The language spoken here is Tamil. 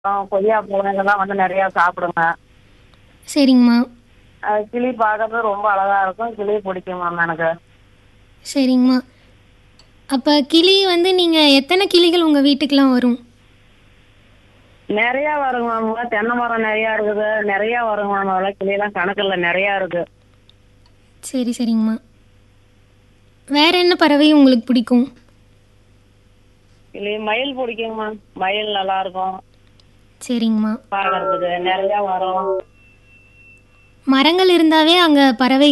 கொய்யா பழம் இதெல்லாம் வந்து நிறையா சாப்பிடுங்க சரிங்கம்மா அது கிளி பார்க்கறது ரொம்ப அழகா இருக்கும் கிளி பிடிக்கும் மேம் எனக்கு சரிங்கம்மா அப்போ கிளி வந்து நீங்கள் எத்தனை கிளிகள் உங்கள் வீட்டுக்கெலாம் வரும் நிறையா வருங்க மேம் தென்னை மரம் நிறையா இருக்குது நிறையா வருங்க மேம் அதெல்லாம் கிளியெல்லாம் கணக்கில் நிறையா இருக்கு சரி சரிங்கம்மா வேற என்ன பறவை உங்களுக்கு பிடிக்கும் கிளி மயில் பிடிக்குங்க மேம் மயில் நல்லா இருக்கும் சரிங்கம்மா பார்க்கறதுக்கு நிறையா வரும் மரங்கள் இருந்தாவே அங்கே பறவை